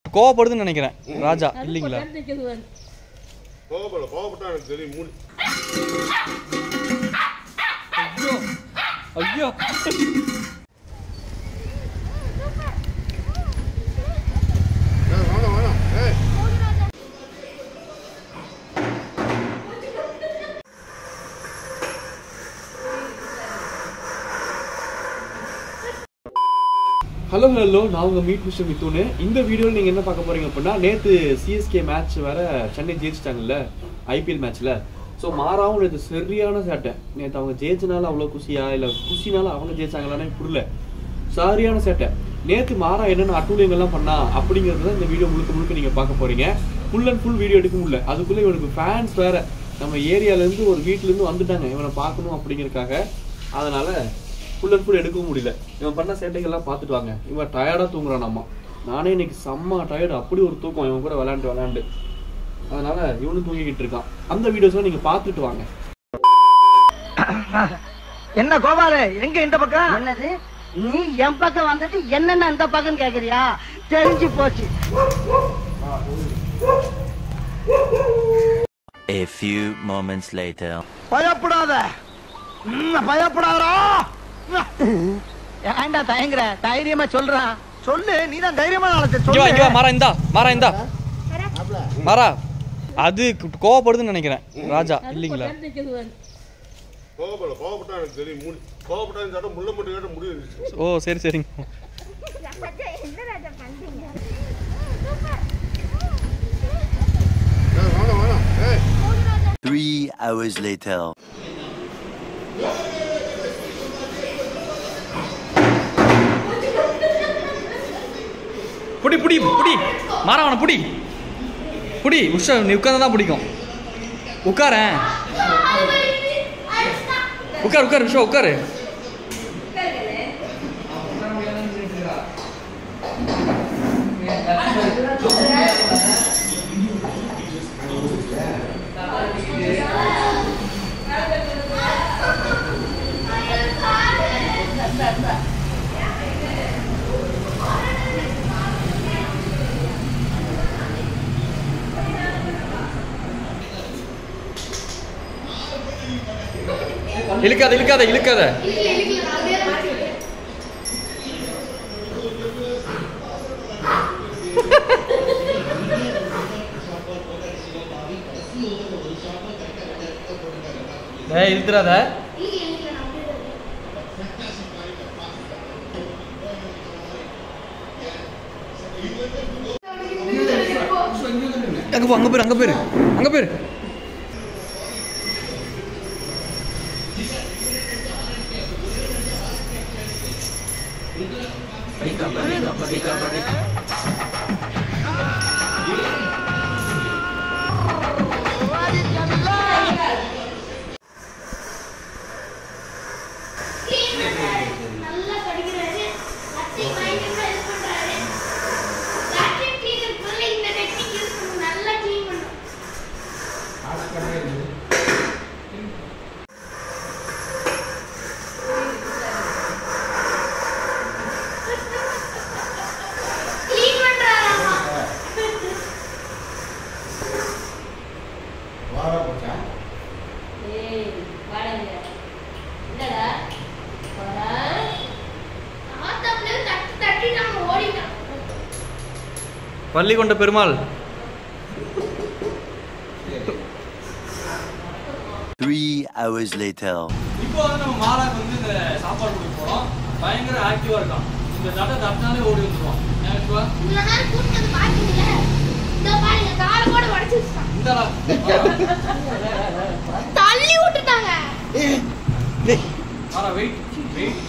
கோவப்படுதுன்னு நினைக்கிறேன் ராஜா இல்லைங்களா கோவப்பட கோவப்பட்டா எனக்கு தெரியும் மூணு ஐயோ ஐயோ ஏய், வேணாம் வேணாம் ஏய் ஹலோ ஹலோ நான் உங்கள் மீட் மிஸ்டர் மித்துனு இந்த வீடியோவில் நீங்கள் என்ன பார்க்க போறீங்க அப்படின்னா நேற்று சிஎஸ்கே மேட்ச் வேற சென்னை ஜெயிச்சிட்டாங்கல்ல ஐபிஎல் மேட்ச்சில் ஸோ மாறாவும் நேற்று சரியான சேட்டை நேற்று அவங்க ஜெயிச்சனால அவ்வளோ குஷியா இல்லை குஷினால அவங்க ஜெயிச்சாங்களானே புரியல சரியான சேட்டை நேற்று மாறா என்னென்ன அட்டூழியங்கள்லாம் பண்ணா அப்படிங்கிறது தான் இந்த வீடியோ முழுக்க முழுக்க நீங்கள் பார்க்க போறீங்க ஃபுல் அண்ட் ஃபுல் வீடியோ எடுக்க முடியல அதுக்குள்ளே இவனுக்கு ஃபேன்ஸ் வேற நம்ம ஏரியாலேருந்து ஒரு வீட்டிலேருந்து வந்துட்டாங்க இவனை பார்க்கணும் அப்படிங்கிறதுக்காக அதனால ஃபுல் அண்ட் ஃபுல் எடுக்கவும் முடியல இவன் பண்ண சேட்டைகள்லாம் பார்த்துட்டு வாங்க இவன் டயர்டாக தூங்குறான் அம்மா நானே இன்னைக்கு செம்ம டயர்டு அப்படி ஒரு தூக்கம் இவன் கூட விளையாண்டு விளையாண்டு அதனால இவனும் தூங்கிக்கிட்டு இருக்கான் அந்த வீடியோஸ்லாம் நீங்க பார்த்துட்டு வாங்க என்ன கோபாலு எங்க இந்த பக்கம் என்னது நீ என் பக்கம் வந்துட்டு என்னென்ன இந்த பக்கம் கேக்குறியா தெரிஞ்சு போச்சு A few moments later. பயப்படாத ம், பயப்படாதடா ஏன்டா தயங்குற தைரியமா சொல்றான் சொல்லு நீ தான் தைரியமா நாளத்தை இங்க வா இங்க வா சொல்லு மாறா இந்தா மாறா இந்தா மாறா அது கோவப்படுதுன்னு நினைக்கிறேன் ராஜா இல்லைங்களா கோவப்பட கோவப்பட்டா எனக்கு தெரியும் மூணு கோவப்பட்டா இந்த சட்டம் முள்ள மட்டும் கேட்ட முடியும் ஓ சரி சரிங்க என்ன ராஜா பண்றீங்க ஏய், வேணாம் வேணாம் ஏய் Three hours later. புடி புடி புடி மாறா அவனை புடி புடி உஷா நீ உட்கார்ந்தா தான் பிடிக்கும் உட்காரேன் உட்கார் உட்கார் உஷா உட்காரு இழுக்காத இழுக்காத இழுக்காத ஏய் இழுத்துறாத அங்க போ அங்க போயிரு அங்க போயிரு அங்க போயிரு நல்லா படிக்கிறாரு லட்சி பயங்கரமா இது பண்றாரு லாட்ரி கிளீனர் பண்ணல இந்த டெக்னிக் யூஸ் பண்ணி நல்லா க்ளீன் பண்ணும் க்ளீன் பண்றாராமா ஆத்தாப்புல தட்டி தட்டி நம்ம ஓடிட்டோம் பள்ளி கொண்ட பெருமாள் Three hours later. இப்போ வந்து நம்ம மாலாக்கு வந்து இந்த சாப்பாடு கொடுக்க போறோம் பயங்கர ஆக்டிவா இருக்கான் இந்த தட்டை தட்டினாலே ஓடி வந்துருவான் ஆக்டிவா இவ்வளவு நேரம் கூட்டது பாத்தீங்கல்ல இந்த பாருங்க காலை கூட உடைச்சு வச்சுட்டான் இந்தாடா தள்ளி விட்டுட்டாங்க மாலா வெயிட் வெயிட்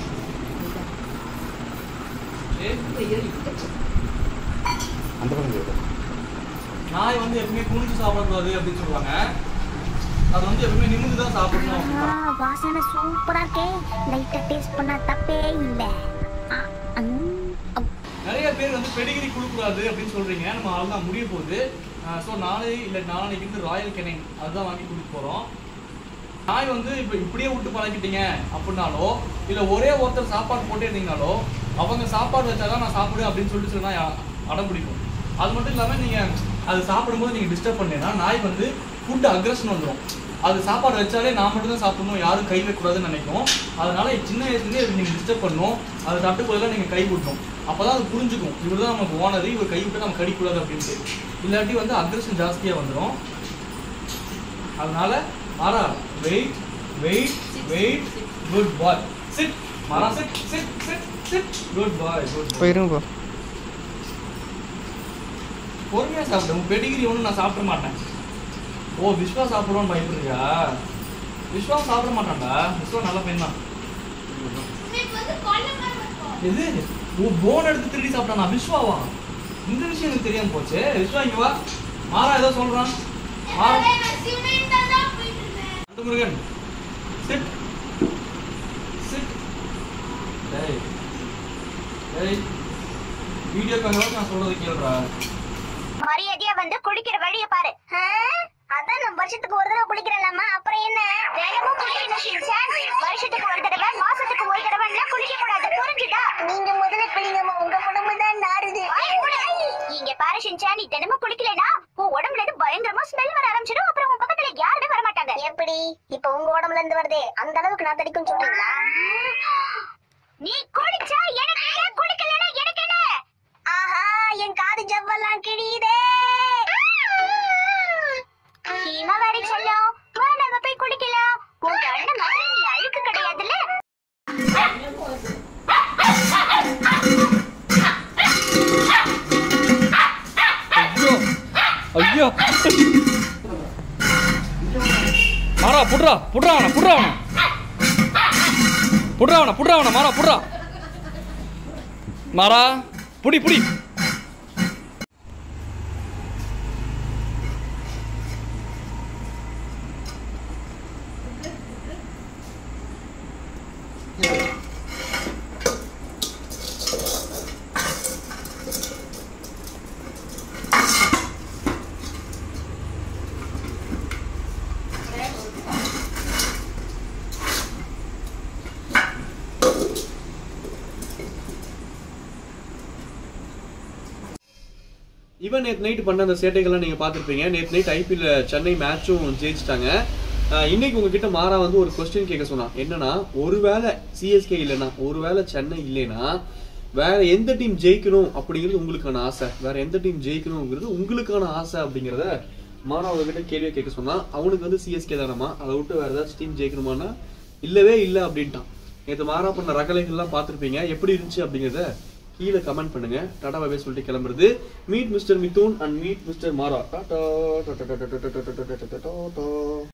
நாய் வந்து எப்பவுமே குனிஞ்சு சாப்பிடக்கூடாது அப்படின்னு சொல்லுவாங்க அது வந்து எப்பவுமே நிமிர்ந்து தான் சாப்பிடணும் ஆ, வாசனை சூப்பரா இருக்கே லைட்டா டேஸ்ட் பண்ணா தப்பே இல்ல ஆ, ம், அப். நிறைய பேர் வந்து பெடிகிரி கொடுக்கூடாது அப்படின்னு சொல்றீங்க நம்ம அதெல்லாம் முடிய போகுது ஸோ நாளை இல்லை நாளைக்கு வந்து ராயல் கெனிங் அதுதான் வாங்கி கொடுக்க போறோம் நாய் வந்து இப்போ இப்படியே விட்டு பழக்கிட்டீங்க அப்படின்னாலோ இல்லை ஒரே ஒருத்தர் சாப்பாடு போட்டே இருந்தீங்கனாலோ அவங்க சாப்பாடு வச்சாதான் நான் சாப்பிடுவேன் அப்படின்னு சொல்லிட்டு சொன்னா யா- அடம் பிடிக்கும் அது மட்டும் இல்லாம நீங்க அது சாப்பிடும்போது நீங்க டிஸ்டர்ப் பண்ணீங்கன்னா நாய் வந்து ஃபுட் அக்ரஷன் வந்துடும் அது சாப்பாடு வச்சாலே நான் மட்டும் தான் சாப்பிடணும் யாரும் கை வைக்கக்கூடாதுன்னு நினைக்கும் அதனால சின்ன வயசுலேயே இது நீங்க டிஸ்டர்ப் பண்ணணும் அதை சாப்பிட்டு போதெல்லாம் நீங்க கை விடணும் அப்பதான் அது புரிஞ்சுக்கும் இவர் தான் நமக்கு ஓனர் இவர் கை விட்டு நம்ம கடிக்கூடாது அப்படின்ட்டு இல்லாட்டி வந்து அக்ரஷன் ஜாஸ்தியா வந்துடும் அதனால Maara wait wait wait good boy sit Maara sit sit sit sit good boy good boy போயிருங்க போ பொறுமையா சாப்பிடு உன் பெடிகிரி ஒன்றும் நான் சாப்பிட மாட்டேன் ஓ விஸ்வா சாப்பிடுவான்னு பயப்படுறியா விஸ்வா சாப்பிட மாட்டான்டா விஸ்வா நல்ல பையன் தான் உனக்கு வந்து கொல்ல மாதிரி இருக்கும் எது ஓ போன் எடுத்து திருடி சாப்பிட்டானா விஸ்வாவா இந்த விஷயம் எனக்கு தெரியாம போச்சு விஸ்வா இங்க வா மாறா ஏதோ சொல்றான் மாறா எல்லாரும் நான் சிமெண்ட் தான் போயிட்டு இருந்தேன் அந்த முருகன் சிட் சிட் டேய் டேய் வீடியோ கால் நான் சொல்றது கேளுடா மரியாதையா வந்து குளிக்கிற வழிய பாரு ஆ? அதான் நான் வருஷத்துக்கு ஒரு தடவை குளிக்கிறேன்லாமா அப்புறம் என்ன தினமும் குளிக்கணும் ஷின்சான். வருஷத்துக்கு ஒரு தடவை மாசத்துக்கு ஒரு தடவை எல்லாம் குளிக்க கூடாது புரிஞ்சுதா நீங்க முதல்ல குளிங்கம்மா உங்க உடம்பு தான் நாறுது இங்க பாரு ஷின்சான் நீ தினமும் குளிக்கலைனா உன் உடம்புல இருந்து பயங்கரமா ஸ்மெல் வர ஆரம்பிச்சிடும் அப்புறம் உன் பக்கத்துல யாருமே வர மாட்டாங்க எப்படி இப்ப உங்க உடம்புல இருந்து வருதே அந்த அளவுக்கு நான் தடிக்கும் சொல்றீங்களா நீ குளிச்சா எனக்கு என்ன குளிக்கலனா எனக்கு என்ன ஆஹா என் காது ஜவ்வெல்லாம் கிழியுதே ஹீமாவாரி செல்லம் வா நம்ம போய் குளிக்கலாம் உங்க அண்ணன் மாதிரி நீ அழுக்கு கிடையாதுல்ல ஐயோ ஐயோ மாறா புட்றா புட்றா அவனை புட்றா அவனை புட்றா அவனை புட்றா அவனை மாறா புட்றா மாறா புடி புடி இவன் நேற்று நைட் பண்ண அந்த சேட்டைகள்லாம் நீங்கள் பார்த்துருப்பீங்க நேற்று நைட் ஐபிஎல் சென்னை மேட்சும் ஜெயிச்சிட்டாங்க ஆஹ் இன்னைக்கு உங்ககிட்ட மாறா வந்து ஒரு கொஸ்டின் கேட்க சொன்னான் என்னன்னா ஒருவேளை சிஎஸ்கே இல்லைன்னா ஒருவேளை சென்னை இல்லைன்னா வேற எந்த டீம் ஜெயிக்கணும் அப்படிங்கிறது உங்களுக்கான ஆசை வேற எந்த டீம் ஜெயிக்கணுங்கிறது உங்களுக்கான ஆசை அப்படிங்கிறத மாறா அவங்ககிட்ட கேள்வியை கேட்க சொன்னா அவனுக்கு வந்து சிஎஸ்கே தானமா அதை விட்டு வேற ஏதாச்சும் டீம் ஜெயிக்கணுமானா இல்லவே இல்லை அப்படின்ட்டான் நேற்று மாறா பண்ண ரகலைகள்லாம் பார்த்துருப்பீங்க எப்படி இருந்துச்சு அப்படிங்கிறத கீழே கமெண்ட் பண்ணுங்க டாடா பாபே சொல்லிட்டு கிளம்புறது meet mister Mithun and meet mister Maara tata tata tata tata tata tata tata Tata